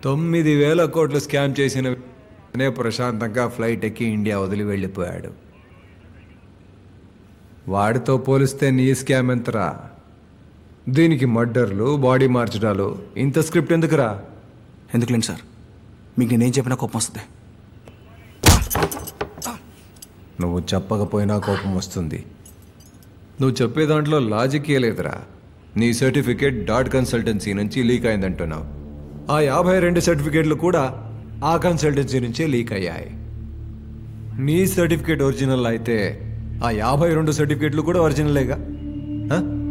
తొమ్మిది వేల కోట్లు స్కామ్ చేసిన అనే ప్రశాంతంగా ఫ్లైట్ ఎక్కి ఇండియా వదిలి వెళ్ళిపోయాడు వాడితో పోలిస్తే నీ స్కామ్ ఎంతరా దీనికి మర్డర్లు బాడీ మార్చడాలు ఇంత స్క్రిప్ట్ ఎందుకురా ఎందుకులేండి సార్ మీకు నేనేం చెప్పినా కోపం వస్తుంది నువ్వు చెప్పకపోయినా కోపం వస్తుంది నువ్వు చెప్పే దాంట్లో లాజికే లేదురా నీ సర్టిఫికేట్ డాట్ కన్సల్టెన్సీ నుంచి లీక్ అయిందంటున్నావు ఆ యాభై రెండు సర్టిఫికేట్లు కూడా ఆ కన్సల్టెన్సీ నుంచే లీక్ అయ్యాయి నీ సర్టిఫికేట్ ఒరిజినల్ అయితే ఆ యాభై రెండు సర్టిఫికేట్లు కూడా ఒరిజినలేగా ఆ?